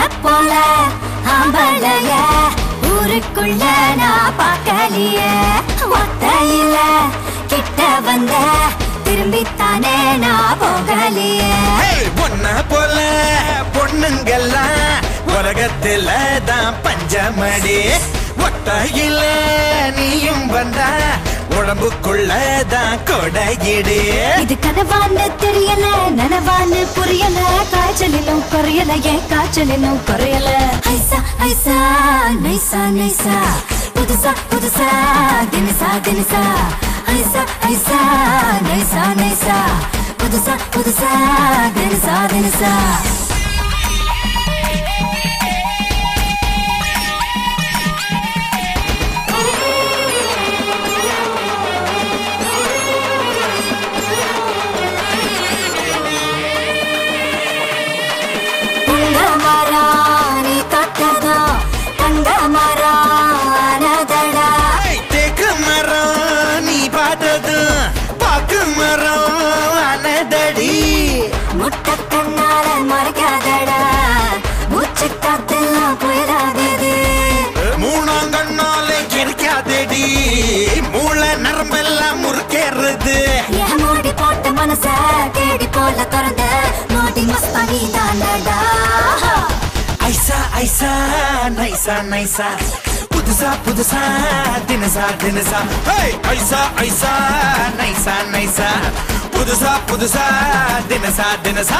போல ஆம்பளைய ஊருக்குள்ள நான் பார்க்கலைய ஒத்தையில கிட்ட வந்த திரும்பித்தானே நான் போகலையே ஏய், உன்னை போல பொண்ணுங்கெல்லாம் உலகத்துல தான் பஞ்சமடி ஒத்தையில நீயும் வந்தா உடம்புக்குள்ள தான் கொடையிடு இது கனவான்னு தெரியல நனவான்னு புரியல காய்ச்சலிலும் குறையல ஏன் காய்ச்சலிலும் குறையல ஐசா ஐசா நைசா நைசா புதுசா புதுசா தினசா தினசா ஐசா ஐசா நைசா நைசா புதுசா புதுசா தினசா தினசா புங்க மரம் நீ தொட்டதோ தங்க மரம் அனதடா ஏய், தேக்கு மரம் நீ பார்த்தது பாக்கு மரம் அனதடி முட்டை கண்ணால மறைக்காதடா மூச்சு காத்தெல்லாம் புயலாதது மூணாங்கண்ணாலே கிடைக்காதடி மூளை நரம்பெல்லாம் முறுக்கேறுது என் மூடி போட்ட மனச தேடி போல திறந்த நோடி மஸ்தானி தானடா ஐசா ஐசா நைசா நைசா புதுசா புதுசா தினசா தினசா ஹேய் ஐசா ஐசா நைசா நைசா புதுசா புதுசா தினசா தினசா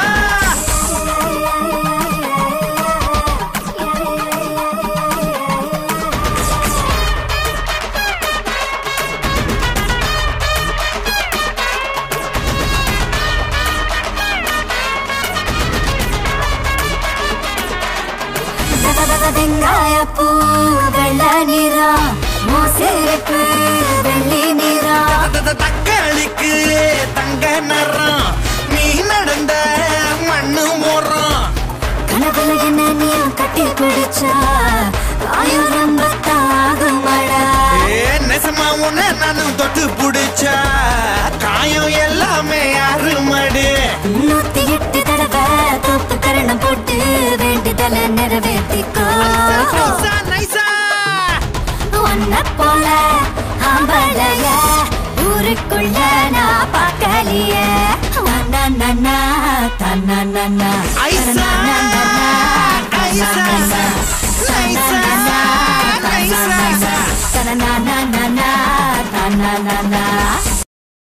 வெங்காய பூ வெள்ள நிறம் மோசிருப்பு வெள்ளி நிறம் தத தக்காளிக்கு தங்க நிறம் நீ நடந்த மண்ணு மோறம் கனவுல என்ன நீயும் கட்டி பிடிச்சா காயம் ரொம்ப தாகுமடா ஏ நெசமா உன்னை நானும் தொட்டு புடிச்சா காயம் எல்லாமே அருமடு நூத்தி எட்டு தடவை தோப்பு கரணம் போட்டு வேண்டுதல நிறைவேற்றிக்கோ நைசா நைசா ஒன்ன போல ஆம்பளைய ஊருக்குள்ள நான் பார்க்கலைய நன்னா தன்னா ஐசா ஐசா நைசா நைசா தன்னா